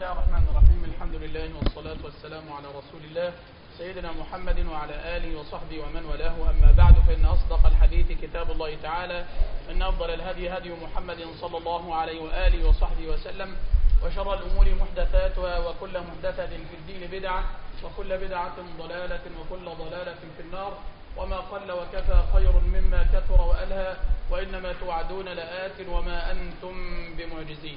الله الرحمن الرحيم الحمد لله والصلاة والسلام على رسول الله سيدنا محمد وعلى آله وصحبه ومن والاه أما بعد فإن أصدق الحديث كتاب الله تعالى إن أفضل الهدي هدي محمد صلى الله عليه وآله وصحبه وسلم وشر الأمور محدثاتها وكل محدثة في الدين بدعة وكل بدعة ضلالة وكل ضلالة في النار وما قل وكفى خير مما كثر وألهى وإنما توعدون لآت وما أنتم بمعجزين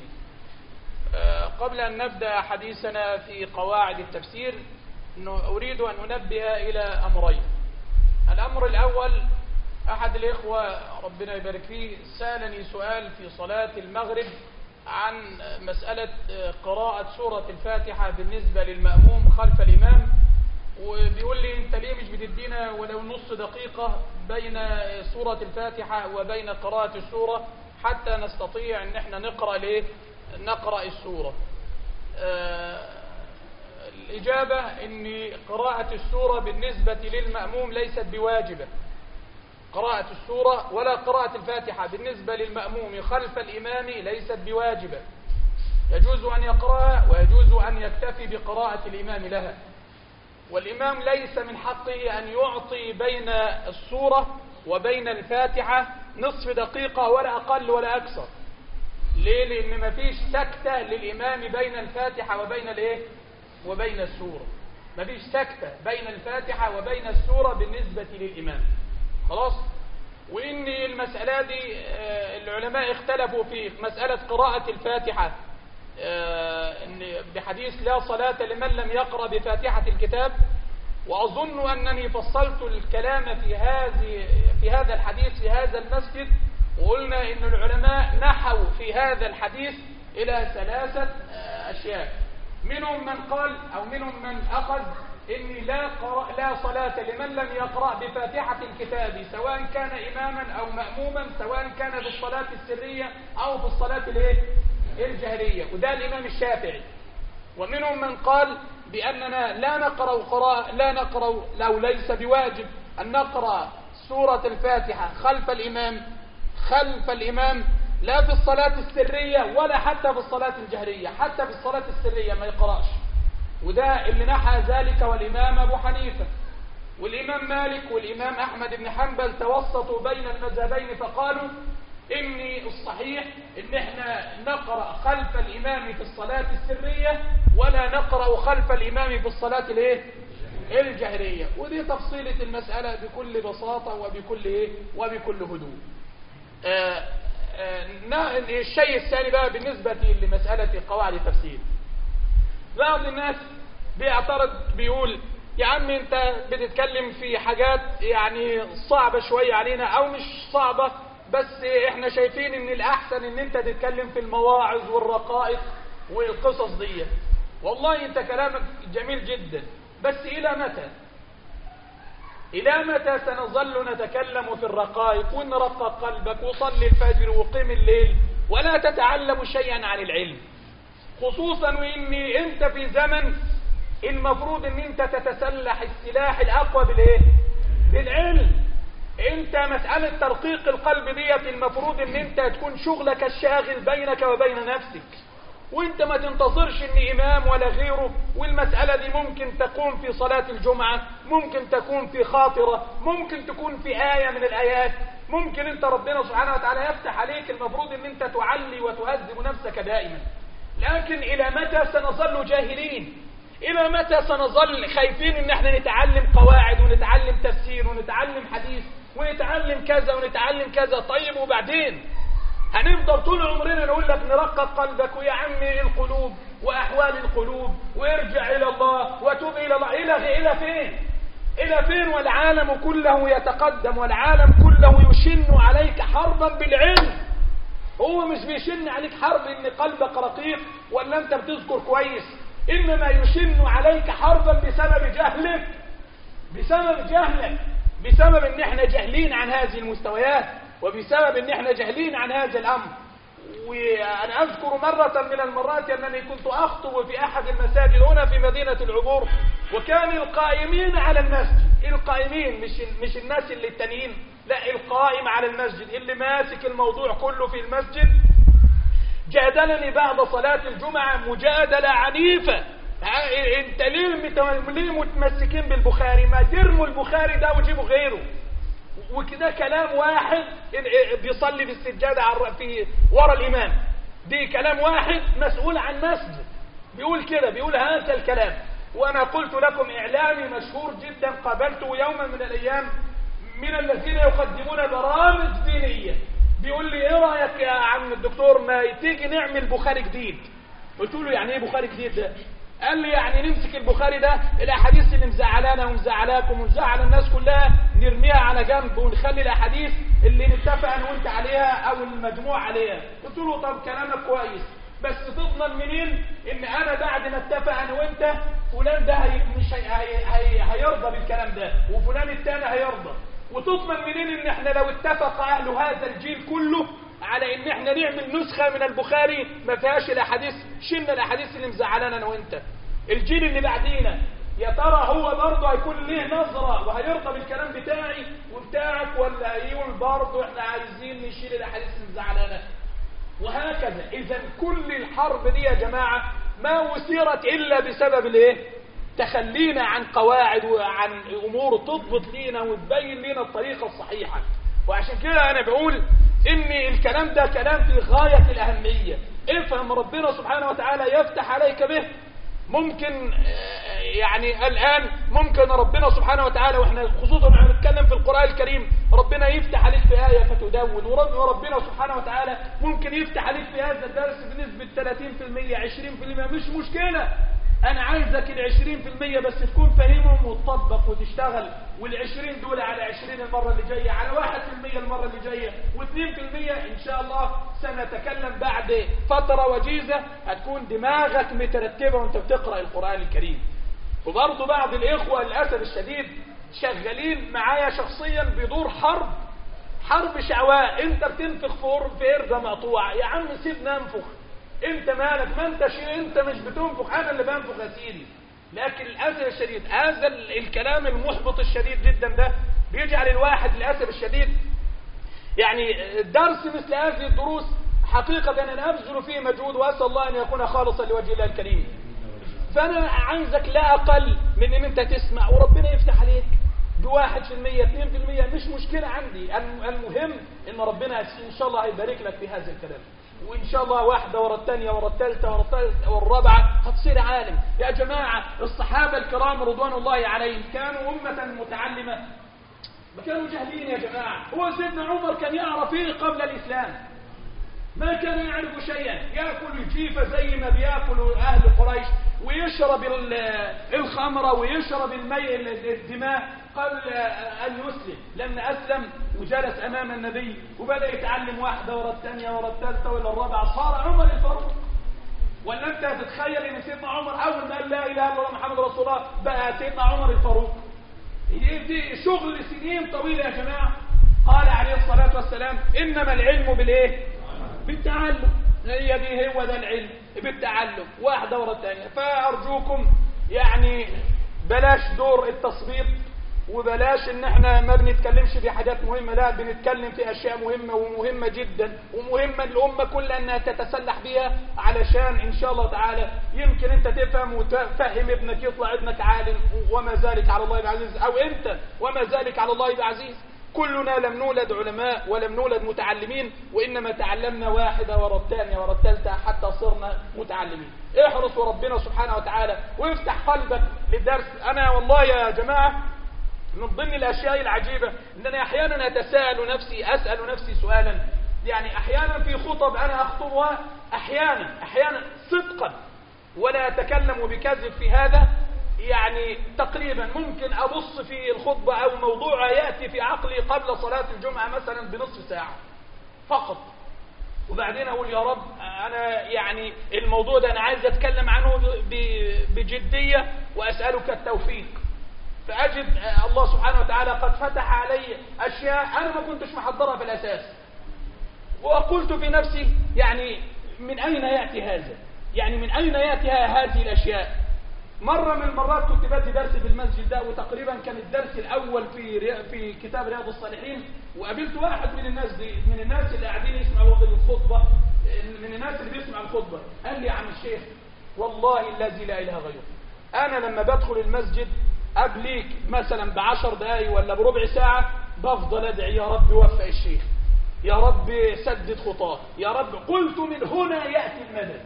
قبل أن نبدأ حديثنا في قواعد التفسير أريد أن أنبه إلى أمرين الأمر الأول أحد الإخوة ربنا يبارك فيه سألني سؤال في صلاة المغرب عن مسألة قراءة سورة الفاتحة بالنسبة للمأموم خلف الإمام وبيقول لي أنت ليه مش بتدينا ولو نص دقيقة بين سورة الفاتحة وبين قراءة السورة حتى نستطيع أن احنا نقرأ ليه نقرأ السورة آه الإجابة أن قراءة السورة بالنسبة للمأموم ليست بواجبة قراءة السورة ولا قراءة الفاتحة بالنسبة للمأموم خلف الإمام ليست بواجبة يجوز أن يقرأها ويجوز أن يكتفي بقراءة الإمام لها والإمام ليس من حقه أن يعطي بين السورة وبين الفاتحة نصف دقيقة ولا أقل ولا أكثر ليه لان مفيش سكتة للامام بين الفاتحة وبين الايه وبين السورة مفيش سكتة بين الفاتحة وبين السورة بالنسبة للامام خلاص وان المسألة دي العلماء اختلفوا في مسألة قراءة الفاتحة ان بحديث لا صلاة لمن لم يقرأ بفاتحة الكتاب واظن انني فصلت الكلام في هذه في هذا الحديث في هذا المسجد وقلنا ان العلماء نحوا في هذا الحديث الى ثلاثة اشياء منهم من قال او منهم من اخذ ان لا, قرأ لا صلاة لمن لم يقرأ بفاتحة الكتاب سواء كان اماما او مأموما سواء كان في الصلاة السرية او في الصلاة الايه الجهرية وده الامام الشافعي ومنهم من قال باننا لا نقرأ قراءة لا نقرأ لو ليس بواجب ان نقرأ سورة الفاتحة خلف الامام خلف الإمام لا في الصلاة السرية ولا حتى في الصلاة الجهرية حتى في الصلاة السرية ما يقرأش وده اللي نحى ذلك والإمام أبو حنيفة والإمام مالك والإمام أحمد بن حنبل توسطوا بين المذهبين فقالوا إني الصحيح إن إحنا نقرأ خلف الإمام في الصلاة السرية ولا نقرأ خلف الإمام في الصلاة الإيه؟ الجهرية ودي تفصيلة المسألة بكل بساطة وبكل إيه؟ وبكل هدوء آآ آآ الشيء الثاني بقى بالنسبة لمسألة قواعد التفسير بعض الناس بيعترض بيقول يا عم انت بتتكلم في حاجات يعني صعبة شوية علينا او مش صعبة بس احنا شايفين ان الاحسن ان انت تتكلم في المواعظ والرقائق والقصص دي والله انت كلامك جميل جدا بس الى متى إلى متى سنظل نتكلم في الرقائق ونرقق قلبك وصلي الفجر وقم الليل ولا تتعلم شيئا عن العلم خصوصا وإن أنت في زمن المفروض أن أنت تتسلح السلاح الأقوى بالإيه؟ بالعلم أنت مسألة ترقيق القلب ديت المفروض أن أنت تكون شغلك الشاغل بينك وبين نفسك وانت ما تنتظرش ان امام ولا غيره والمسألة دي ممكن تكون في صلاة الجمعة ممكن تكون في خاطرة ممكن تكون في آية من الآيات ممكن انت ربنا سبحانه وتعالى يفتح عليك المفروض ان انت تعلي وتهذب نفسك دائما لكن الى متى سنظل جاهلين الى متى سنظل خايفين ان احنا نتعلم قواعد ونتعلم تفسير ونتعلم حديث ونتعلم كذا ونتعلم كذا طيب وبعدين هنفضل طول عمرنا نقول لك نرقق قلبك ويا عمي القلوب واحوال القلوب وارجع الى الله وتوب الى الله الى الى فين الى فين والعالم كله يتقدم والعالم كله يشن عليك حربا بالعلم هو مش بيشن عليك حرب ان قلبك رقيق ولا انت بتذكر كويس انما يشن عليك حربا بسبب جهلك بسبب جهلك بسبب ان احنا جاهلين عن هذه المستويات وبسبب ان احنا جاهلين عن هذا الامر وانا اذكر مرة من المرات انني كنت اخطب في احد المساجد هنا في مدينة العبور وكان القائمين على المسجد القائمين مش مش الناس اللي التانيين لا القائم على المسجد اللي ماسك الموضوع كله في المسجد جادلني بعد صلاة الجمعة مجادلة عنيفة ها- انت ليه مت- ليه متمسكين بالبخاري ما ترموا البخاري ده وجيبوا غيره وكده كلام واحد ال- بيصلي في السجادة على الر- في ورا الإمام دي كلام واحد مسؤول عن مسجد بيقول كده بيقول هذا الكلام وأنا قلت لكم إعلامي مشهور جدا قابلته يوما من الأيام من الذين يقدمون برامج دينية بيقول لي ايه رأيك يا عم الدكتور ما تيجي نعمل بخاري جديد قلت له يعني ايه بخاري جديد ده قال لي يعني نمسك البخاري ده الاحاديث اللي مزعلانا ومزعلاكم ومزعل الناس كلها نرميها على جنب ونخلي الاحاديث اللي نتفق انا وانت عليها او المجموع عليها قلت له طب كلامك كويس بس تضمن منين ان انا بعد ما اتفق انا وانت فلان ده هي مش هي هي هي هيرضى بالكلام ده وفلان التاني هيرضى وتضمن منين ان احنا لو اتفق اهل هذا الجيل كله على ان احنا نعمل نسخة من البخاري ما فيهاش الاحاديث شلنا الاحاديث اللي مزعلانا انا وانت الجيل اللي بعدينا يا ترى هو برضه هيكون ليه نظرة وهيرضى بالكلام بتاعي وبتاعك ولا هيقول برضه احنا عايزين نشيل الاحاديث اللي مزعلانا وهكذا اذا كل الحرب دي يا جماعة ما أثيرت إلا بسبب الايه تخلينا عن قواعد وعن أمور تضبط لينا وتبين لنا الطريقة الصحيحة وعشان كده أنا بقول إن الكلام ده كلام في غاية الأهمية افهم ربنا سبحانه وتعالى يفتح عليك به ممكن آه، يعني الآن ممكن ربنا سبحانه وتعالى واحنا خصوصا احنا بنتكلم في القرآن الكريم ربنا يفتح عليك في آية فتدون ورب- وربنا سبحانه وتعالى ممكن يفتح عليك في هذا الدرس بنسبة 30% 20% مش مشكلة أنا عايزك ال 20% بس تكون فاهمهم وتطبق وتشتغل وال 20 دول على 20 المرة اللي جاية على 1% المرة اللي جاية و2% إن شاء الله سنتكلم بعد فترة وجيزة هتكون دماغك مترتبة وانت بتقرأ القرآن الكريم وبرضه بعض الإخوة للأسف الشديد شغالين معايا شخصيا بدور حرب حرب شعواء انت بتنفخ في ور- في قرده مقطوعه يا عم سيبنا انفخ انت مالك ما انت شيء انت مش بتنفخ انا اللي بنفخ يا سيدي لكن للاسف الشديد هذا ال- الكلام المحبط الشديد جدا ده بيجعل الواحد للاسف الشديد يعني درس مثل هذه الدروس حقيقة أنا أبذل فيه مجهود وأسأل الله أن يكون خالصا لوجه الله الكريم فأنا عايزك لا أقل من أن أنت تسمع وربنا يفتح عليك بواحد في المية اثنين في المية مش مشكلة عندي الم- المهم أن ربنا إن شاء الله هيبارك لك في هذا الكلام وإن شاء الله واحدة ورا الثانية ورا الثالثة ورا الثالثة والرابعة هتصير عالم يا جماعة الصحابة الكرام رضوان الله عليهم كانوا أمة متعلمة ما كانوا جاهلين يا جماعة هو سيدنا عمر كان يعرف ايه قبل الإسلام ما كان يعرف شيئا يأكل الجيفة زي ما بيأكل أهل قريش ويشرب ال- الخمر ويشرب المي الدماء قبل أن يسلم لما أسلم وجلس أمام النبي وبدأ يتعلم واحدة ورا الثانية ورا الثالثة ورا الرابعة صار عمر الفاروق ولا انت هتتخيل ان سيدنا عمر اول ما قال لا اله الا الله محمد رسول الله بقى سيدنا عمر الفاروق دي دي شغل سنين طويلة يا جماعة قال عليه الصلاة والسلام إنما العلم بالإيه بالتعلم هي دي هو ده العلم بالتعلم واحدة ورا الثانية فأرجوكم يعني بلاش دور التصويت وبلاش ان احنا ما بنتكلمش في حاجات مهمة لا بنتكلم في اشياء مهمة ومهمة جدا ومهمة الامة كلها انها تتسلح بيها علشان ان شاء الله تعالى يمكن انت تفهم وتفهم ابنك يطلع ابنك عالم وما ذلك على الله بعزيز او انت وما ذلك على الله بعزيز كلنا لم نولد علماء ولم نولد متعلمين وإنما تعلمنا واحدة ورا الثانية ورا الثالثة حتى صرنا متعلمين احرص وربنا سبحانه وتعالى ويفتح قلبك للدرس أنا والله يا جماعة من ضمن الأشياء العجيبة أنني أحيانا أتساءل نفسي أسأل نفسي سؤالا يعني أحيانا في خطب أنا أخطبها أحيانا أحيانا صدقا ولا أتكلم بكذب في هذا يعني تقريبا ممكن أبص في الخطبة أو موضوع يأتي في عقلي قبل صلاة الجمعة مثلا بنصف ساعة فقط وبعدين أقول يا رب أنا يعني الموضوع ده أنا عايز أتكلم عنه ب- بجدية وأسألك التوفيق فأجد الله سبحانه وتعالى قد فتح علي أشياء أنا ما كنتش محضرها في الأساس وقلت في نفسي يعني من أين يأتي هذا يعني من أين يأتي هذه الأشياء مرة من المرات كنت بدي درس في المسجد ده وتقريبا كان الدرس الأول في ري... في كتاب رياض الصالحين وقابلت واحد من الناس دي من الناس اللي قاعدين يسمعوا الخطبة من الناس اللي بيسمع الخطبة قال لي يا عم الشيخ والله الذي لا إله غيره أنا لما بدخل المسجد قبليك مثلا بعشر دقايق ولا بربع ساعة بفضل أدعي يا رب وفق الشيخ يا رب سدد خطاه يا رب قلت من هنا يأتي المدد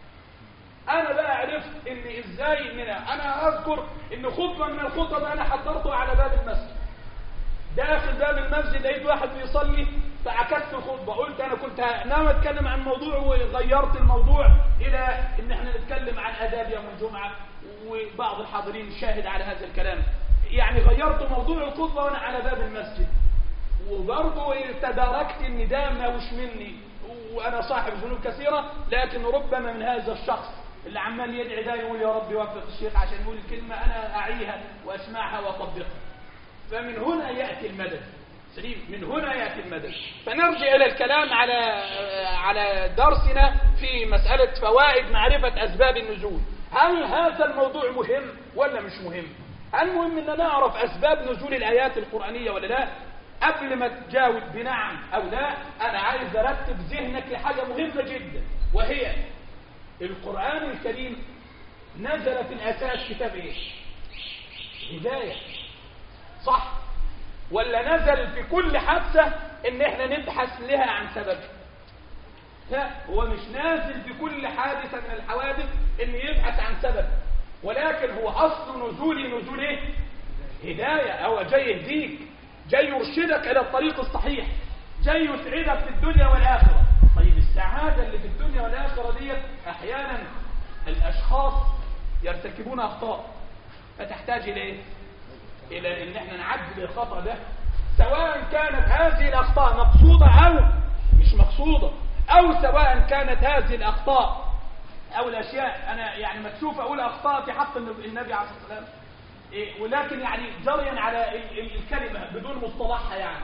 انا بقى عرفت ان ازاي من انا اذكر ان خطبه من الخطب انا حضرته على باب المسجد داخل باب المسجد لقيت واحد بيصلي فعكست الخطبه قلت انا كنت ناوي اتكلم عن موضوع وغيرت الموضوع الى ان احنا نتكلم عن اداب يوم الجمعه وبعض الحاضرين شاهد على هذا الكلام يعني غيرت موضوع الخطبه وانا على باب المسجد وبرضه تداركت ان ده ما وش مني وانا صاحب ذنوب كثيره لكن ربما من هذا الشخص اللي عمال يدعي ده يقول يا رب يوفق الشيخ عشان يقول الكلمه انا اعيها واسمعها واطبقها فمن هنا ياتي المدد سليم من هنا ياتي المدد فنرجع الى الكلام على على درسنا في مساله فوائد معرفه اسباب النزول هل هذا الموضوع مهم ولا مش مهم هل مهم ان نعرف اسباب نزول الايات القرانيه ولا لا قبل ما تجاوب بنعم او لا انا عايز ارتب ذهنك لحاجه مهمه جدا وهي القران الكريم نزل في الاساس كتاب ايه هدايه صح ولا نزل في كل حادثه ان احنا نبحث لها عن سبب لا هو مش نازل في كل حادثه من الحوادث ان يبحث عن سبب ولكن هو اصل نزول نزول ايه هدايه او جاي يهديك جاي يرشدك الى الطريق الصحيح جاي يسعدك في الدنيا والاخره طيب السعاده اللي في الدنيا والاخره دي احيانا الاشخاص يرتكبون اخطاء فتحتاج الى ايه الى ان احنا نعدل الخطا ده سواء كانت هذه الاخطاء مقصوده او مش مقصوده او سواء كانت هذه الاخطاء او الاشياء انا يعني مكسوف اقول اخطاء في حق النبي عليه الصلاه والسلام إيه ولكن يعني جريا على الكلمة بدون مصطلحها يعني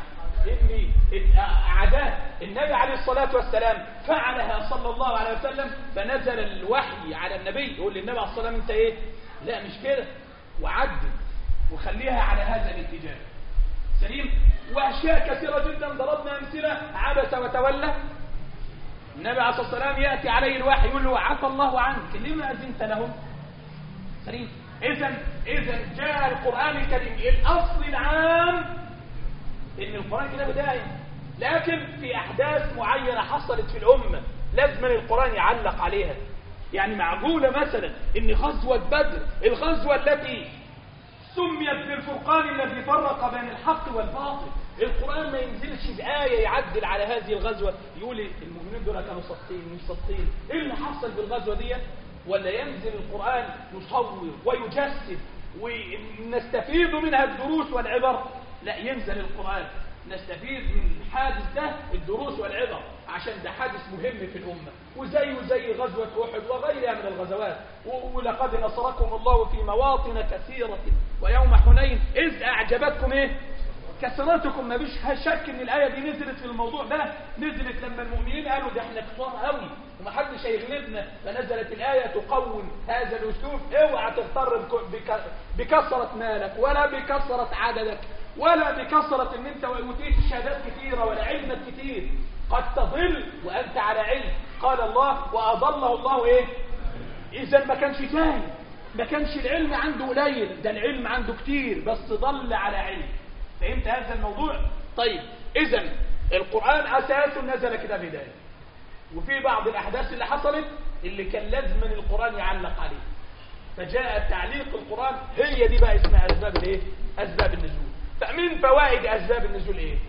إن عادات النبي عليه الصلاة والسلام فعلها صلى الله عليه وسلم فنزل الوحي على النبي يقول للنبي عليه الصلاة والسلام انت ايه لا مش كده وعدل وخليها على هذا الاتجاه سليم واشياء كثيرة جدا ضربنا امثلة عبس وتولى النبي عليه الصلاة والسلام يأتي عليه الوحي يقول له عفى الله عنك لما أذنت لهم سليم إذا إذا جاء القرآن الكريم الأصل العام إن القرآن كده بداية لكن في أحداث معينة حصلت في الأمة لازم القرآن يعلق عليها يعني معقولة مثلا إن غزوة بدر الغزوة التي سميت بالفرقان الذي فرق بين الحق والباطل القرآن ما ينزلش بآية يعدل على هذه الغزوة يقول المؤمنين دول كانوا صادقين مش صادقين إيه اللي حصل بالغزوة دي ولا ينزل القرآن يصور ويجسد ونستفيد منها الدروس والعبر لا ينزل القرآن نستفيد من الحادث ده الدروس والعبر عشان ده حادث مهم في الأمة وزيه زي غزوة أحد وغيرها من الغزوات ولقد نصركم الله في مواطن كثيرة ويوم حنين إذ أعجبتكم إيه كثرتكم ما فيش شك ان الايه دي نزلت في الموضوع ده نزلت لما المؤمنين قالوا ده احنا كفار قوي ومحدش هيغلبنا فنزلت الايه تقوم هذا الاسلوب اوعى تغتر بكثره مالك ولا بكثره عددك ولا بكثره ان انت اوتيت شهادات كثيره ولا علمك كثير قد تضل وانت على علم قال الله واضله الله ايه اذا ما كانش تاهي ما كانش العلم عنده قليل ده العلم عنده كتير بس ضل على علم فهمت هذا الموضوع طيب اذا القرآن اساسه نزل كده بداية وفي بعض الاحداث اللي حصلت اللي كان لازم من القرآن يعلق عليه فجاء تعليق القرآن هي دي بقى اسمها اسباب الايه اسباب النزول فمن فوائد اسباب النزول ايه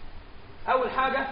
اول حاجة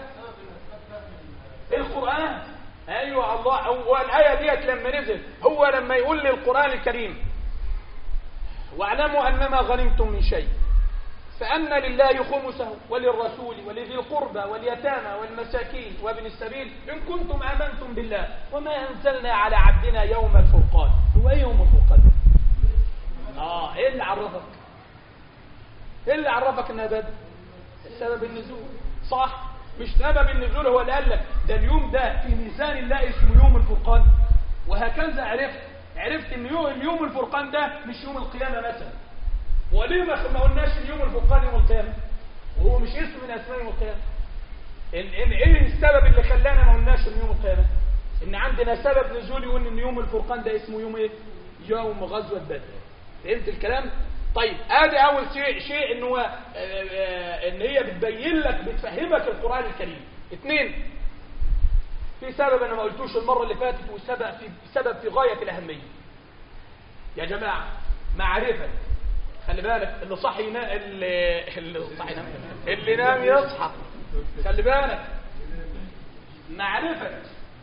القرآن ايوه الله والايه ديت لما نزل هو لما يقول للقرآن الكريم واعلموا انما غنمتم من شيء فأن لله خمسه وللرسول ولذي القربى واليتامى والمساكين وابن السبيل إن كنتم آمنتم بالله وما أنزلنا على عبدنا يوم الفرقان هو إيه يوم الفرقان آه إيه اللي عرفك إيه اللي عرفك إنها بدء سبب النزول صح مش سبب النزول هو اللي قال لك ده اليوم ده في ميزان الله اسمه يوم الفرقان وهكذا عرفت عرفت ان يوم يوم الفرقان ده مش يوم القيامة مثلا وليه ما قلناش اليوم الفرقان يوم القيامة وهو مش اسم من اسماء يوم القيامة إن, إن ايه السبب اللي خلانا ما قلناش ان يوم القيامه ان عندنا سبب نزول يقول ان يوم الفرقان ده اسمه يوم ايه يوم غزوه بدر فهمت الكلام طيب ادي اول شيء شيء ان هو آه، آه، ان هي بتبين لك بتفهمك القران الكريم اثنين في سبب انا ما قلتوش المره اللي فاتت وسبب في سبب في غايه الاهميه يا جماعه معرفه خلي بالك اللي صحي ينا... اللي اللي صحي ينام اللي نام يصحى خلي بالك معرفه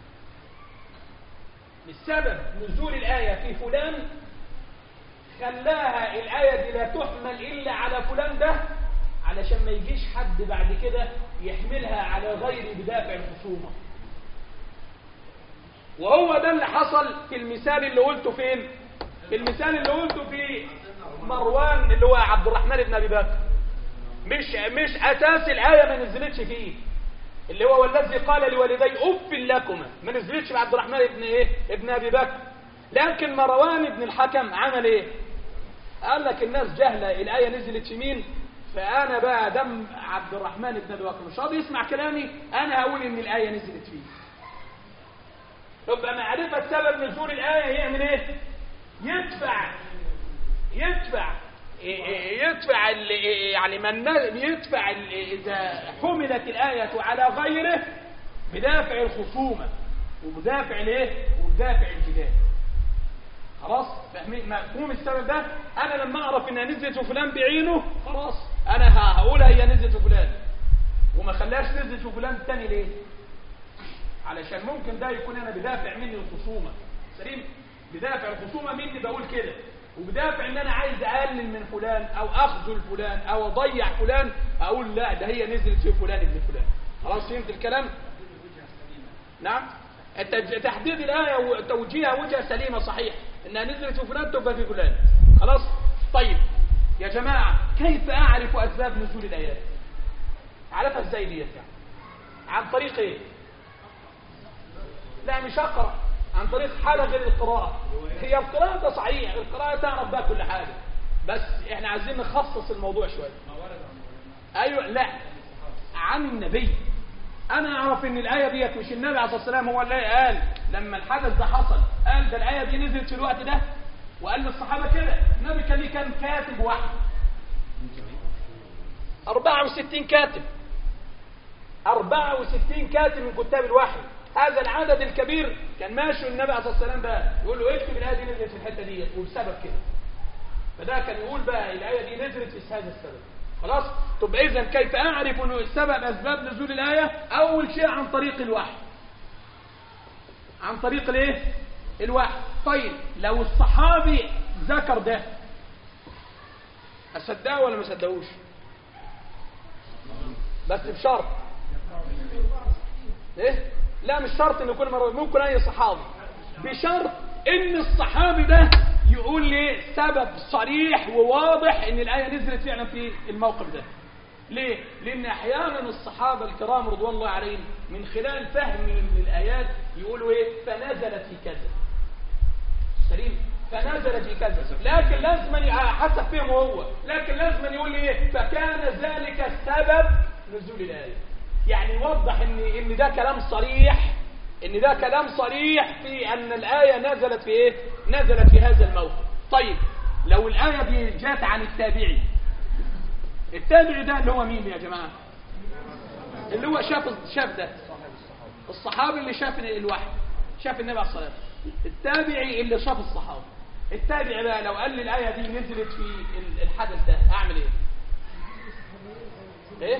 السبب نزول الايه في فلان خلاها الآية دي لا تحمل إلا على فلان ده علشان ما يجيش حد بعد كده يحملها على غير بدافع الخصومة وهو ده اللي حصل في المثال اللي قلته فين في المثال اللي قلته في مروان اللي هو عبد الرحمن بن أبي بكر مش مش أساس الآية ما نزلتش فيه اللي هو والذي قال لوالدي أف لكما ما نزلتش في عبد الرحمن بن إيه ابن أبي بكر لكن مروان بن الحكم عمل ايه قال لك الناس جهلة الآية نزلت في مين فأنا بقى دم عبد الرحمن بن أبي بكر مش راضي يسمع كلامي أنا هقول إن الآية نزلت فيه يبقى معرفة سبب نزول الآية يعمل إيه يدفع يدفع يدفع ال- يعني من يدفع ال- إذا حملت الآية على غيره بدافع الخصومة وبدافع الايه وبدافع الجدال خلاص فاهمين مفهوم السبب ده انا لما اعرف انها نزلت فلان بعينه خلاص انا ه- هقول هي نزلت فلان وما خلاش نزلت فلان الثاني ليه علشان ممكن ده يكون انا بدافع مني الخصومه سليم بدافع الخصومه مني بقول كده وبدافع ان انا عايز اقلل من فلان او اخذل فلان او اضيع فلان اقول لا ده هي نزلت في فلان ابن فلان خلاص فهمت الكلام نعم التج- تحديد الآية وتوجيهها وجهة سليمة صحيح إنها نزلت في فلان تبقى في فلان خلاص طيب يا جماعة كيف أعرف أسباب نزول الآيات أعرفها إزاي ديت يعني عن طريق إيه لا مش أقرأ عن طريق حالة غير القراءة هي القراءة ده صحيح القراءة تعرف بقى كل حاجة بس احنا عايزين نخصص الموضوع شوية ايوه لا عن النبي انا اعرف ان الايه ديت مش النبي عليه الصلاه والسلام هو اللي قال لما الحدث ده حصل قال ده الايه دي نزلت في الوقت ده وقال للصحابه كده النبي كان ليه كام كاتب واحد 64 كاتب 64 كاتب من كتاب الوحي هذا العدد الكبير كان ماشي النبي عليه الصلاه والسلام بقى يقول له اكتب الايه دي نزلت في الحته ديت وبسبب كده فده كان يقول بقى الايه دي نزلت في هذا السبب خلاص طب اذا كيف اعرف انه السبب اسباب نزول الايه اول شيء عن طريق الوحي عن طريق الايه الوحي طيب لو الصحابي ذكر ده اصدقه ولا ما صدقوش بس بشرط ايه لا مش شرط انه يكون مروي ممكن اي صحابي بشرط ان الصحابي ده يقول لي سبب صريح وواضح ان الايه نزلت فعلا في الموقف ده ليه لان احيانا الصحابه الكرام رضوان الله عليهم من خلال فهمهم للايات يقولوا ايه فنزلت في كذا سليم فنزلت في كذا لكن لازم ي- حسب فهمه هو لكن لازم يقول لي ايه فكان ذلك سبب نزول الايه يعني يوضح ان ان ده كلام صريح ان ده كلام صريح في ان الايه نزلت في ايه نزلت في هذا الموقف طيب لو الايه دي جات عن التابعي التابعي ده اللي هو مين يا جماعه اللي هو شاف شاف ده الصحابي اللي شاف الوحي شاف النبي عليه الصلاه والسلام التابعي اللي شاف الصحابه التابعي بقى لو قال لي الايه دي نزلت في ال- الحدث ده اعمل ايه ايه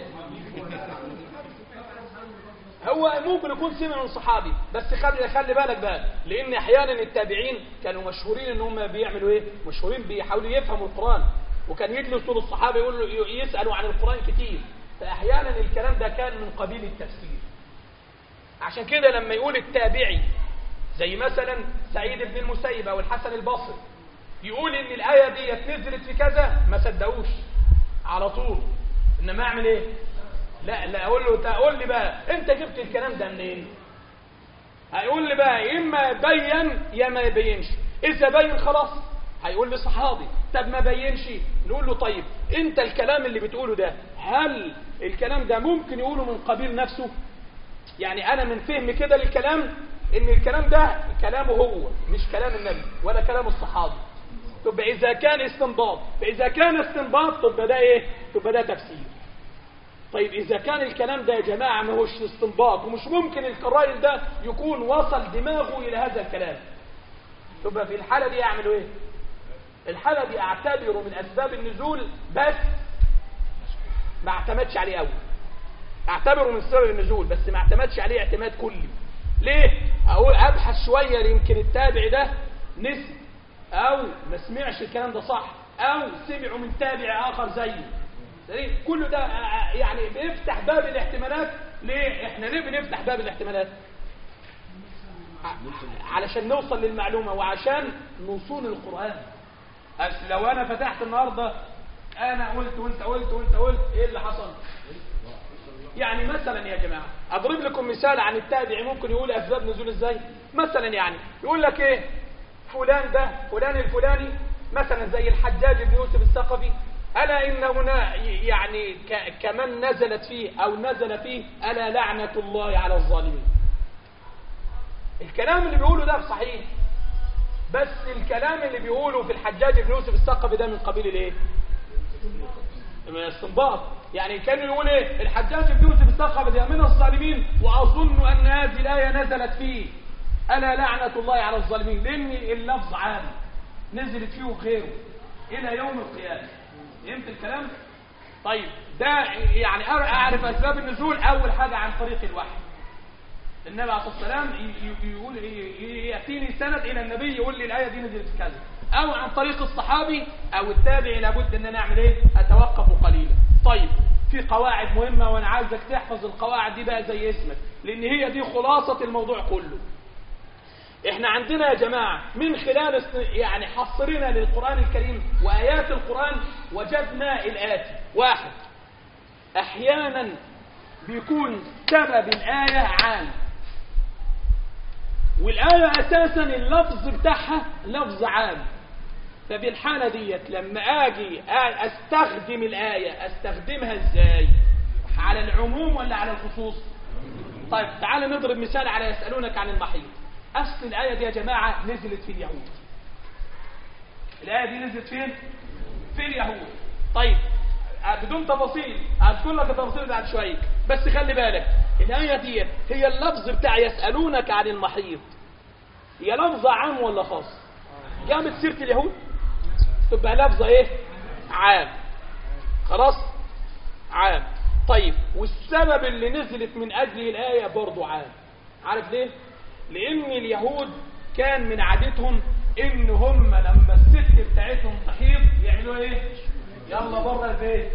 هو ممكن يكون سمع من صحابي بس خلي خلي بالك بقى لان احيانا التابعين كانوا مشهورين ان هم بيعملوا ايه مشهورين بيحاولوا يفهموا القران وكان يجلسوا للصحابه يقولوا يسالوا عن القران كتير فاحيانا الكلام ده كان من قبيل التفسير عشان كده لما يقول التابعي زي مثلا سعيد بن المسيب او الحسن البصري يقول ان الايه دي نزلت في كذا ما صدقوش على طول انما اعمل ايه لا لا اقول له تقول لي بقى انت جبت الكلام ده منين هيقول لي بقى يا اما يبين يا ما يبينش اذا بين خلاص هيقول لي صحابي طب ما بينش نقول له طيب انت الكلام اللي بتقوله ده هل الكلام ده ممكن يقوله من قبيل نفسه يعني انا من فهم كده للكلام ان الكلام ده كلامه هو مش كلام النبي ولا كلام الصحابي طب اذا كان استنباط فاذا كان استنباط تبقى ده ايه تبقى ده تفسير طيب اذا كان الكلام ده يا جماعه ما هوش استنباط ومش ممكن الراجل ده يكون وصل دماغه الى هذا الكلام تبقى في الحاله دي اعمل ايه الحاله دي اعتبره من اسباب النزول بس ما اعتمدش عليه قوي اعتبره من سبب النزول بس ما اعتمدش عليه اعتماد كلي ليه اقول ابحث شويه يمكن التابع ده نسي او ما سمعش الكلام ده صح او سمعه من تابع اخر زيه سليم؟ كل ده يعني بيفتح باب الاحتمالات ليه احنا ليه بنفتح باب الاحتمالات علشان نوصل للمعلومه وعشان نوصول القران أصل لو انا فتحت النهارده انا قلت وانت قلت وانت قلت ايه اللي حصل يعني مثلا يا جماعه اضرب لكم مثال عن التابع ممكن يقول اسباب نزول ازاي مثلا يعني يقول لك ايه فلان ده فلان الفلاني مثلا زي الحجاج بن يوسف الثقفي ألا إن هنا يعني ك- كمن نزلت فيه أو نزل فيه ألا لعنة الله على الظالمين الكلام اللي بيقوله ده صحيح بس الكلام اللي بيقوله في الحجاج بن يوسف الثقفي ده من قبيل الايه من الاستنباط يعني كان يقول ايه الحجاج بن يوسف الثقفي ده من الظالمين واظن ان هذه الايه نزلت فيه الا لعنه الله على الظالمين لان اللفظ عام نزلت فيه وغيره الى يوم القيامه فهمت الكلام طيب ده يعني اعرف اسباب النزول اول حاجه عن طريق الوحي النبي عليه الصلاه والسلام ي- ي- يقول ي- ياتيني سند الى النبي يقول لي الايه دي نزلت في كذا او عن طريق الصحابي او التابعي لابد ان انا اعمل ايه اتوقف قليلا طيب في قواعد مهمه وانا عايزك تحفظ القواعد دي بقى زي اسمك لان هي دي خلاصه الموضوع كله احنا عندنا يا جماعة من خلال است- يعني حصرنا للقرآن الكريم وآيات القرآن وجدنا الآتي واحد أحيانا بيكون سبب الآية عام والآية أساسا اللفظ بتاعها لفظ عام فبالحالة ديت لما أجي آ- أستخدم الآية أستخدمها إزاي على العموم ولا على الخصوص طيب تعال نضرب مثال على يسألونك عن المحيط أصل الآية دي يا جماعة نزلت في اليهود الآية دي نزلت فين؟ في اليهود طيب آه، بدون تفاصيل هذكر لك التفاصيل بعد شوية بس خلي بالك الآية دي هي اللفظ بتاع يسألونك عن المحيط هي لفظة عام ولا خاص؟ جابت سيرة اليهود تبقى لفظة ايه؟ عام خلاص؟ عام طيب والسبب اللي نزلت من أجله الآية برضو عام عارف ليه؟ لأن اليهود كان من عادتهم إن هم لما الست بتاعتهم تحيض يعملوا إيه؟ يلا بره البيت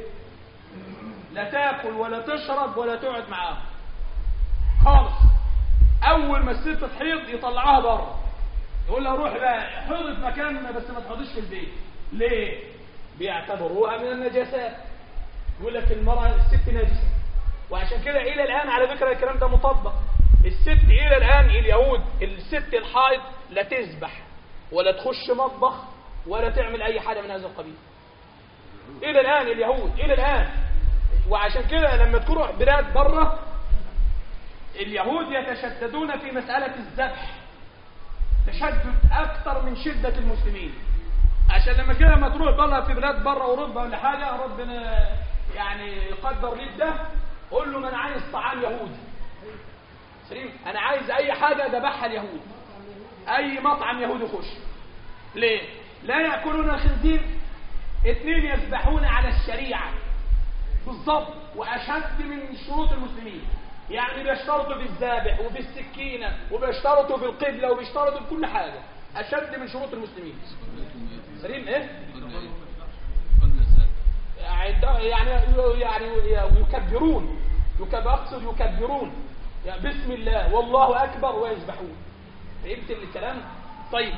لا تاكل ولا تشرب ولا تقعد معاهم خالص أول ما الست تحيض يطلعوها بره يقول لها روح بقى حضي في مكان بس ما تحضيش في البيت ليه؟ بيعتبروها من النجاسات يقول لك المرأة الست نجسة وعشان كده إلى الآن على فكرة الكلام ده مطبق الست إلى الآن اليهود الست الحائض لا تذبح ولا تخش مطبخ ولا تعمل أي حاجة من هذا القبيل إلى الآن اليهود إلى الآن وعشان كده لما تروح بلاد بره اليهود يتشددون في مسألة الذبح تشدد أكثر من شدة المسلمين عشان لما كده لما تروح بره في بلاد بره أوروبا ولا حاجة ربنا يعني يقدر ليك ده قول له ما أنا عايز طعام يهودي سليم أنا عايز أي حاجة ذبحها اليهود أي مطعم يهودي خش ليه؟ لا يأكلون الخنزير اثنين يذبحون على الشريعة بالضبط وأشد من شروط المسلمين يعني بيشترطوا في الذابح وفي السكينة وبيشترطوا في القبلة وبيشترطوا في كل حاجة أشد من شروط المسلمين سليم إيه؟ عند- يعني يعني يكبرون يكب أقصد يكبرون يعني بسم الله والله أكبر ويذبحون فهمت الكلام؟ طيب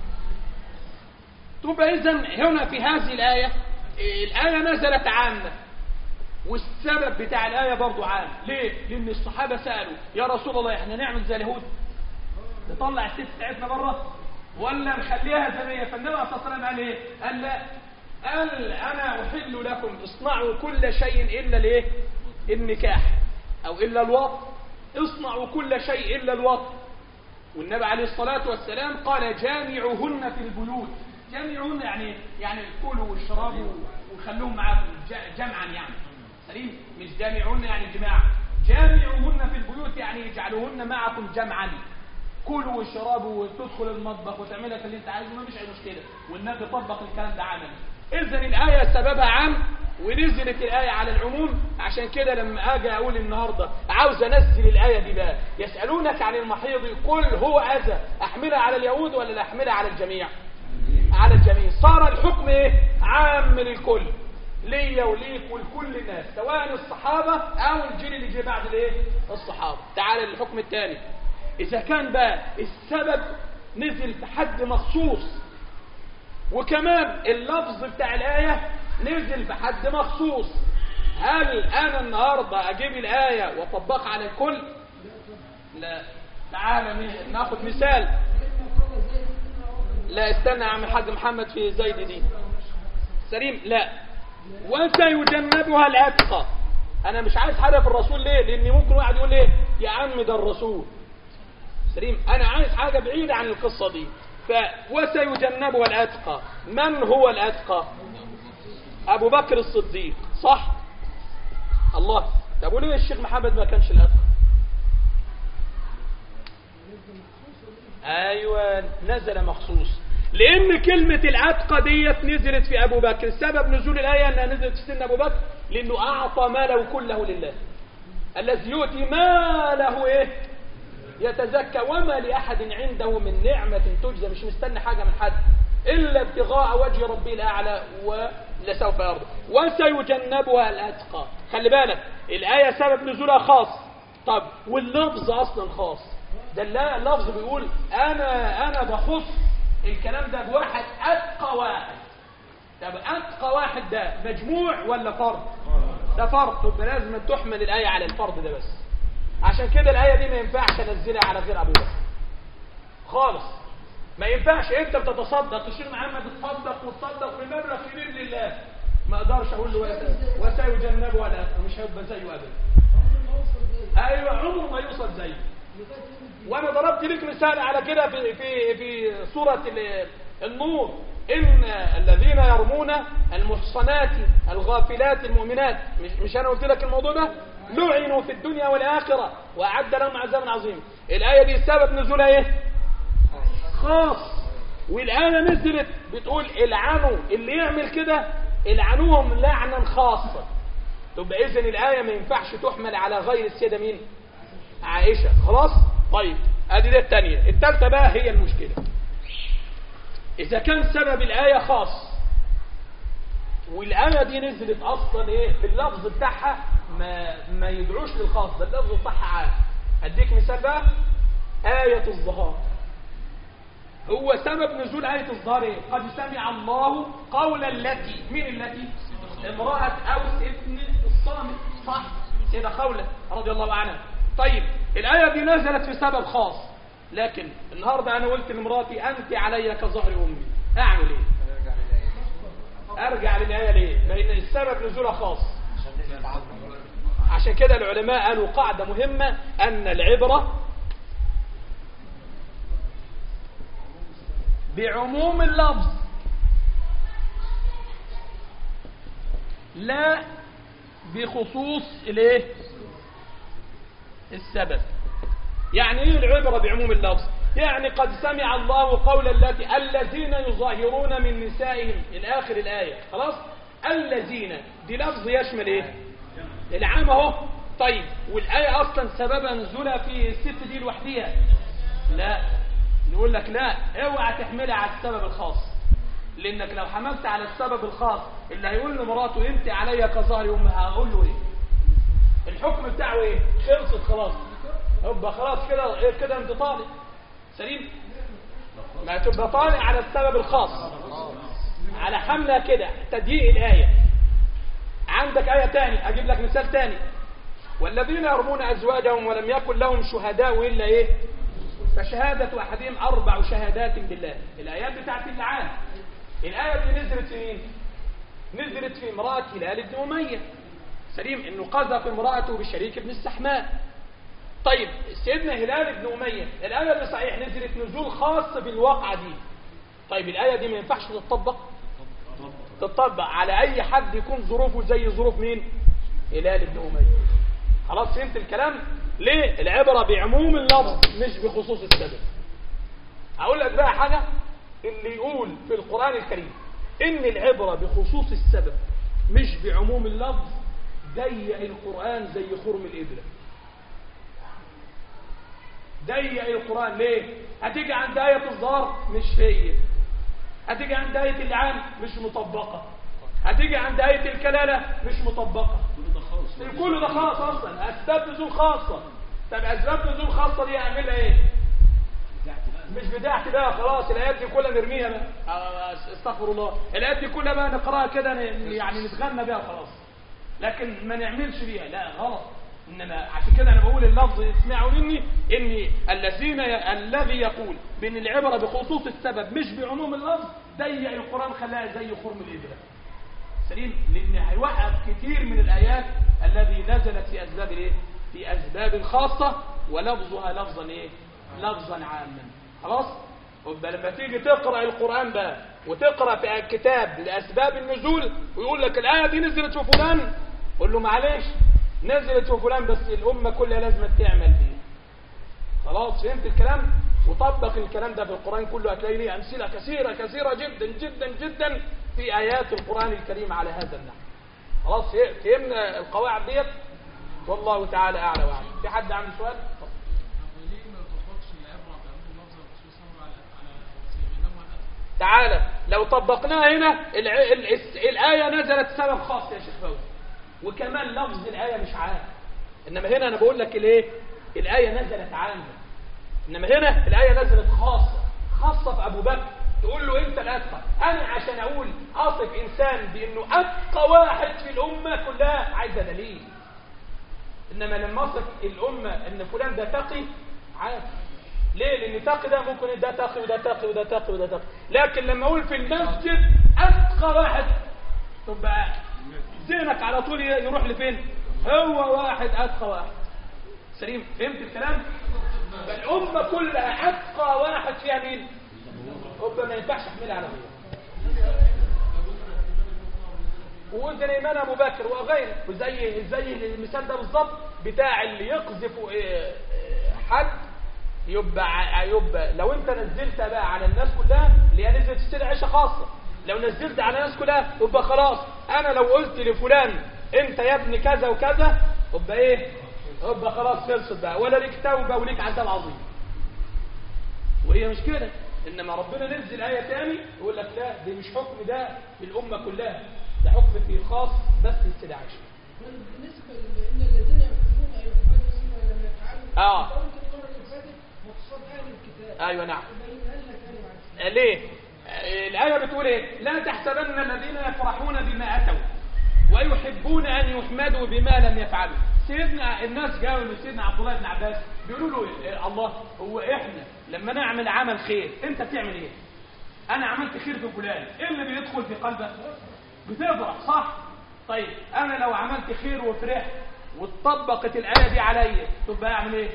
تبقى إذا هنا في هذه الآية الآية نزلت عامة والسبب بتاع الآية برضو عام ليه؟ لأن الصحابة سألوا يا رسول الله احنا نعمل زي اليهود نطلع الست بتاعتنا بره ولا نخليها زي ما هي فالنبي صلى الله عليه وسلم قال ايه قال لا قال انا احل لكم اصنعوا كل شيء الا الايه النكاح او الا الوط اصنعوا كل شيء الا الوط والنبي عليه الصلاة والسلام قال جامعوهن في البيوت جامعوهن يعني يعني كلوا واشربوا وخلوهم معاكم ج- جمعا يعني سليم مش جامعوهن يعني جماع جامعوهن في البيوت يعني اجعلوهن معكم جمعا كلوا واشربوا وتدخل المطبخ وتعمل لك اللي انت عايزه ما فيش اي مشكله والنبي طبق الكلام ده عملي اذا الايه سببها عام ونزلت الايه على العموم عشان كده لما اجي اقول النهارده عاوز انزل الايه دي بقى يسالونك عن المحيض قل هو اذى احملها على اليهود ولا لا احملها على الجميع على الجميع صار الحكم ايه عام للكل ليا وليك ولكل الناس سواء الصحابة او الجيل اللي جه بعد الايه الصحابة تعال للحكم الثاني اذا كان بقى السبب نزل في حد مخصوص وكمان اللفظ بتاع الآية نزل في حد مخصوص هل انا النهاردة اجيب الآية واطبقها على الكل لا تعال ناخد مثال لا استنى يا عم الحاج محمد في زيد دي سليم لا وسيجنبها الاتقى انا مش عايز حاجه في الرسول ليه لان ممكن واحد يقول ايه يا عم ده الرسول سليم انا عايز حاجه بعيده عن القصه دي ف وسيجنبها الاتقى من هو الاتقى ابو بكر الصديق صح الله طب وليه الشيخ محمد ما كانش الاتقى ايوه نزل مخصوص لان كلمة العتقة ديت نزلت في ابو بكر سبب نزول الاية انها نزلت في سن ابو بكر لانه اعطى ماله كله لله الذي يؤتي ماله ايه يتزكى وما لاحد عنده من نعمة تجزى مش مستني حاجة من حد الا ابتغاء وجه ربه الاعلى ولسوف يرضى وسيجنبها الاتقى خلي بالك الاية سبب نزولها خاص طب واللفظ اصلا خاص ده لا اللفظ بيقول انا انا بخص الكلام ده بواحد اتقى واحد طب اتقى واحد ده مجموع ولا فرد ده فرد طب لازم تحمل الايه على الفرد ده بس عشان كده الايه دي ما ينفعش انزلها على غير ابو بكر خالص ما ينفعش انت بتتصدق الشيخ محمد تصدق وتصدق بمبلغ كبير لله ما اقدرش اقول له وسيجنبه ولا مش هيبقى زيه ابدا ايوه عمره ما يوصل زيه وانا ضربت لك مثال على كده في في في سوره النور ان الذين يرمون المحصنات الغافلات المؤمنات مش, مش انا قلت لك الموضوع ده لعنوا في الدنيا والاخره واعد لهم عذابا عظيما الايه دي سبب نزولها ايه خاص والايه نزلت بتقول العنوا اللي يعمل كده العنوهم لعنا خاصه تبقى اذا الايه ما ينفعش تحمل على غير السيده مين عائشه خلاص طيب ادي ده الثانيه الثالثه بقى هي المشكله اذا كان سبب الايه خاص والايه دي نزلت اصلا ايه في اللفظ بتاعها ما ما يدعوش للخاص ده اللفظ بتاعها عام اديك مثال بقى ايه الظهار هو سبب نزول آية الظهار ايه؟ قد سمع الله قول التي مين التي؟ امرأة أوس ابن الصامت صح؟ سيدة خولة رضي الله عنها طيب الآية دي نزلت في سبب خاص لكن النهاردة أنا قلت لمراتي أنت علي كظهر أمي أعمل إيه أرجع للآية ليه لأن السبب نزولها خاص عشان كده العلماء قالوا قاعدة مهمة أن العبرة بعموم اللفظ لا بخصوص الايه السبب يعني ايه العبرة بعموم اللفظ يعني قد سمع الله قول التي الذين يظاهرون من نسائهم الى اخر الايه خلاص الذين دي لفظ يشمل ايه العام اهو طيب والايه اصلا سببها نزولها في الست دي لوحديها لا نقول لك لا اوعى تحملها على السبب الخاص لانك لو حملت على السبب الخاص اللي هيقول لمراته انت عليا كظهر امها هقول له ايه الحكم بتاعه ايه خلصت خلاص يبقى خلاص كده إيه كده انت طالق سليم ما تبقى طالق على السبب الخاص على حملة كده تضييق الآية عندك آية تاني أجيب لك مثال تاني والذين يرمون أزواجهم ولم يكن لهم شهداء إلا إيه فشهادة أحدهم أربع شهادات بالله الآيات بتاعت اللعان الآية دي نزلت في مين؟ نزلت في امرأة هلال بن أمية سليم إنه قذف امرأته بشريك بن السحماء طيب سيدنا هلال بن أمية الآية دي صحيح نزلت نزول خاص بالواقعة دي طيب الآية دي ما ينفعش تطبق تطبق على أي حد يكون ظروفه زي ظروف مين هلال بن أمية خلاص فهمت الكلام ليه العبرة بعموم اللفظ مش بخصوص السبب أقول لك بقى حاجة اللي يقول في القرآن الكريم إن العبرة بخصوص السبب مش بعموم اللفظ ضيق القرآن زي خرم الإبرة ضيق القرآن ليه هتيجي عند آية الظهر مش هي هتيجي عند آية اللعان مش مطبقة هتيجي عند آية الكلالة مش مطبقة كل ده خاص أصلا أسباب نزول خاصة طب أسباب نزول خاصة دي أعملها إيه مش بتاعتي بقى خلاص الآيات دي كلها نرميها بقى آه، استغفر الله الآيات دي كلها بقى نقراها كده ن- يعني نتغنى بيها خلاص لكن ما نعملش بيها لا غلط انما عشان كده انا بقول اللفظ اسمعوا مني ان الذين ي... الذي يقول بان العبره بخصوص السبب مش بعموم اللفظ ضيق القران خلاها زي خرم الابره سليم لان هيوقف كتير من الايات الذي نزلت في اسباب الايه في اسباب خاصه ولفظها لفظا ايه لفظا عاما خلاص يبقى لما تيجي تقرا القران بقى وتقرا في الكتاب لاسباب النزول ويقول لك الايه دي نزلت في فلان قول له معلش نزلت في فلان بس الامه كلها لازم تعمل بيه خلاص فهمت الكلام وطبق الكلام ده في القرآن كله هتلاقي ليه أمثلة كثيرة كثيرة جدا جدا جدا في آيات القرآن الكريم على هذا النحو خلاص فهمنا القواعد ديت والله تعالى أعلى وأعلم في حد عنده سؤال؟ وليه ما تطبقش العبرة بعموم اللفظ بخصوص السبب على على سيدنا محمد تعالى لو طبقناها هنا الع... ال... الس- الآية نزلت سبب خاص يا شيخ فوزي وكمان لفظ الآية مش عام إنما هنا أنا بقول لك الإيه الآية نزلت عامة إنما هنا الآية نزلت خاصة خاصة في أبو بكر تقول له أنت الأتقى أنا عشان أقول أصف إنسان بأنه أتقى واحد في الأمة كلها عايزة دليل إنما لما أصف الأمة إن فلان ده تقي عادي ليه؟ لأن تقي ده ممكن ده تقي وده تقي وده تقي وده تقي لكن لما أقول في المسجد أتقى واحد تبقى ذهنك على طول يروح لفين؟ هو واحد أتقى واحد سليم فهمت الكلام؟ فالأمة كلها أتقى واحد فيها مين؟ ربما ما ينفعش أحملها على غيره وزن ايمان ابو بكر وغيره وزي زي المثال ده بالظبط بتاع اللي يقذف إيه، إيه، حد يبقى ع- يبقى لو انت نزلت بقى على الناس كلها اللي هي نزلت تشتري عيشه خاصه لو نزلت على الناس كلها يبقى خلاص انا لو قلت لفلان انت يا ابني كذا وكذا يبقى ايه يبقى خلاص خلصت بقى ولا ليك توبه وليك عذاب عظيم وهي مش كده انما ربنا نزل ايه تاني يقول لك لا دي مش حكم ده في الامه كلها ده حكم في خاص بس للسيدة عائشه بالنسبة لأن الذين يكتبون أن يحمدوا فيما لم يفعلوا آه. قلت المرة اللي فاتت مقصود أهل الكتاب ايوه نعم بينها لنا تاني معلش ليه آه، الآية بتقول ايه لا تحسبن الذين يفرحون بما أتوا ويحبون أن يحمدوا بما لم يفعلوا سيدنا الناس جاوا لسيدنا عبد الله بن عباس بيقولوا له إيه الله هو احنا لما نعمل عمل خير انت بتعمل ايه انا عملت خير في فلان ايه اللي بيدخل في قلبك بتفرح صح طيب انا لو عملت خير وفرحت واتطبقت الآية دي عليا تبقى اعمل ايه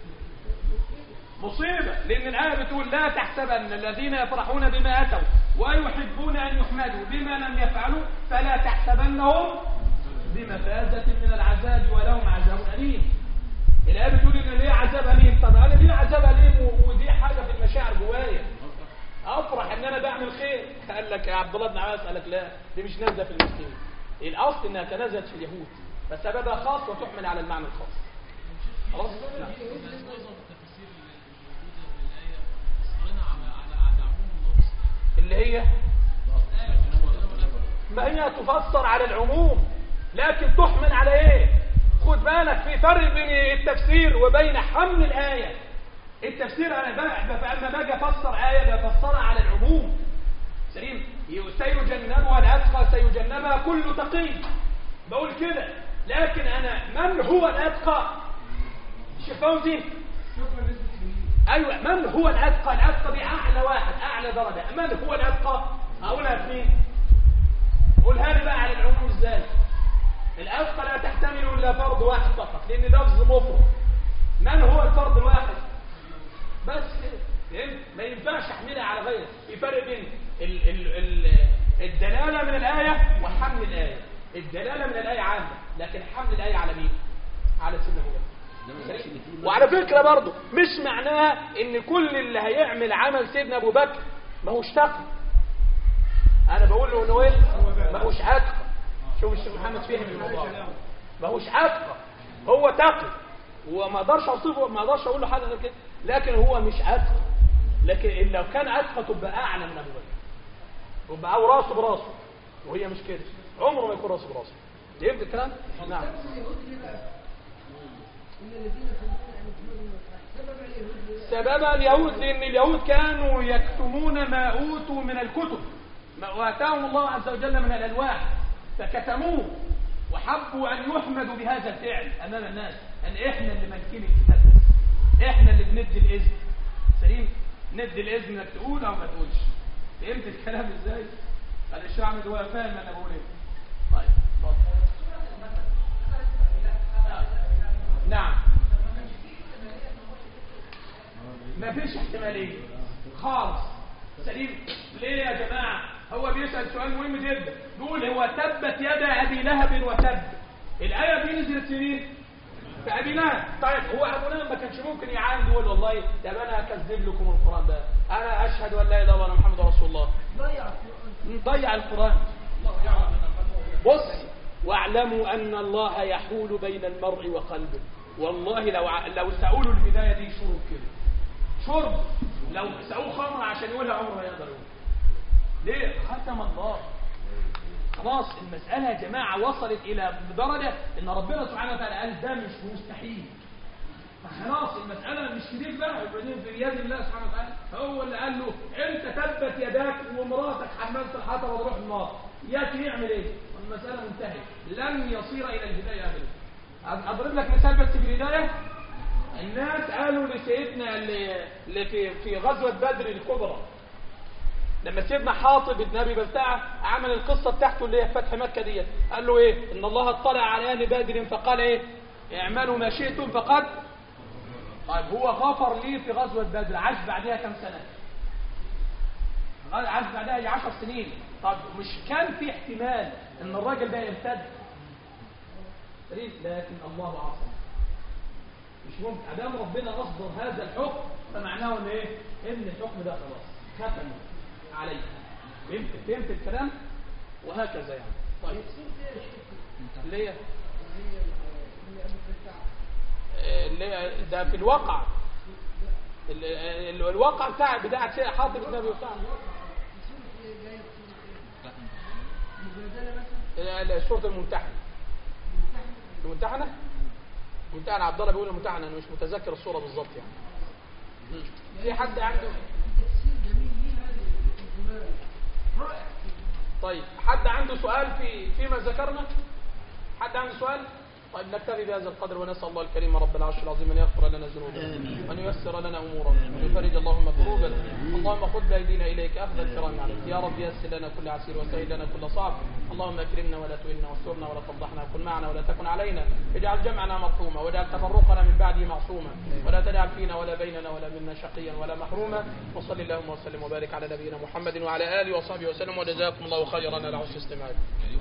مصيبة لأن الآية بتقول لا تحسبن الذين يفرحون بما أتوا ويحبون أن يحمدوا بما لم يفعلوا فلا تحسبنهم بمفازة من العذاب ولهم عذاب أليم الآية بتقول إن ليه عذاب أليم طب أنا ليه عذاب أليم و- ودي حاجة في المشاعر جوايا أفرح إن أنا بعمل خير قال لك يا عبد الله بن عباس قال لك لا دي مش نازلة في المسلمين الأصل إنها تنازلت في اليهود فسببها خاص وتحمل على المعنى الخاص خلاص نعم. معظم التفاسير الموجودة في الآية مصرنا على على على عموم اللفظ اللي هي الآية كده ولا ما هي تفسر على العموم لكن تحمل على ايه خد بالك في فرق بين التفسير وبين حمل الآية التفسير انا بقى لما باجي افسر آية بفسرها على العموم سليم سيجنبها الأتقى سيجنبها كل تقي بقول كده لكن انا من هو الأتقى شيخ فوزي ايوه من هو الاتقى الاتقى دي اعلى واحد اعلى درجه من هو الاتقى اقولها في مين قولها لي بقى على العموم ازاي الاتقى لا تحتمل الا فرد واحد فقط لان لفظ مفرد من هو الفرد الواحد بس كده فهمت؟ ما ينفعش احملها على غيره في فرق بين ال ال ال الدلاله من الايه وحمل الايه الدلاله من الايه عامه لكن حمل الايه على مين على سيدنا ابو بكر وعلى فكره برضه مش معناها ان كل اللي هيعمل عمل سيدنا ابو بكر ما هوش تقي انا بقول له انه ايه ما هوش اتقى شوف الشيخ محمد فهم الموضوع ما هوش اتقى هو تقي وما اقدرش اوصفه ما اقدرش اقول له حاجه غير كده لكن هو مش اتقى لكن لو كان اتقى تبقى اعلى من ابو بكر يبقى او راسه براسه وهي مش كده عمره ما يكون راسه براسه فهمت الكلام؟ نعم سبب اليهود ليه بقى؟ إن الذين يحبون أن يكونوا من سبب اليهود ليه بقى؟ سبب اليهود لأن اليهود كانوا يكتمون ما أوتوا من الكتب ما وآتاهم الله عز وجل من الألواح فكتموه وحبوا أن يحمدوا بهذا الفعل أمام الناس أن إحنا اللي مالكين الكتاب ده. إحنا اللي بندي الإذن سليم ندي الإذن إنك تقول أو ما تقولش فهمت الكلام إزاي؟ قال الشيخ أحمد هو فاهم أنا بقول إيه طيب اتفضل نعم ما فيش احتمالية خالص سليم ليه يا جماعة هو بيسأل سؤال مهم جدا بيقول هو تبت يد أبي لهب وتب الآية دي نزلت في مين؟ في أبي لهب طيب هو أبو لهب ما كانش ممكن يعاند يقول والله طب أنا هكذب لكم القرآن ده أنا أشهد أن لا إله إلا الله وأن محمد رسول الله ضيع القرآن ضيع القرآن بص واعلموا أن الله يحول بين المرء وقلبه والله لو ع... لو سأقولوا البداية دي شرب كده شرب لو سأقول خمر عشان يقولها عمره ما يقدر يقول ليه ختم الله خلاص المسألة يا جماعة وصلت إلى درجة إن ربنا سبحانه وتعالى قال ده مش مستحيل فخلاص المسألة مش في ايديك بقى يبقى في يد الله سبحانه وتعالى هو اللي قال له انت تبت يداك ومراتك حملت الحطب وتروح النار ياك يعمل ايه؟ والمسألة منتهية لن يصير الى الهداية ابدا اضرب لك مثال بس في الهداية الناس قالوا لسيدنا اللي, اللي في في غزوة بدر الكبرى لما سيدنا حاطب بن ابي بلتعه عمل القصه بتاعته اللي هي فتح مكه ديت قال له ايه ان الله اطلع على اهل بدر فقال ايه اعملوا ما شئتم فقد طيب هو غفر لي في غزوه بدر عاش بعدها كم سنه عاش بعدها يجي 10 سنين طب مش كان في احتمال ان الراجل ده يرتد سليم لكن الله عصم مش ممكن ادام ربنا اصدر هذا الحكم فمعناه ان ايه ان الحكم ده خلاص ختم عليه فهمت فهمت الكلام وهكذا يعني طيب اللي هي اللي هي ده في الواقع ال- ال- الواقع بتاع بتاع شيء حاطب بن ابي بتاع سوره الممتحنه الممتحنه الممتحنه عبد الله بيقول الممتحنه انا مش متذكر الصوره بالظبط يعني مم. في حد عنده تفسير جميل ليها الجمال رائع طيب حد عنده سؤال في فيما ذكرنا حد عنده سؤال طيب نكتفي بهذا القدر ونسأل الله الكريم رب العرش العظيم أن يغفر لنا ذنوبنا وأن ييسر لنا أمورنا وأن يفرج اللهم كروبنا اللهم خذ بأيدينا إليك أخذ الكرام عليك يا رب يسر لنا كل عسير وسهل لنا كل صعب اللهم أكرمنا ولا تهنا واسترنا ولا تفضحنا وكن معنا ولا تكن علينا اجعل جمعنا مرحوما واجعل تفرقنا من بعده معصوما ولا تجعل فينا ولا بيننا ولا منا شقيا ولا محروما وصل اللهم وسلم وبارك على نبينا محمد وعلى آله وصحبه وسلم وجزاكم الله خيرا على حسن استماعكم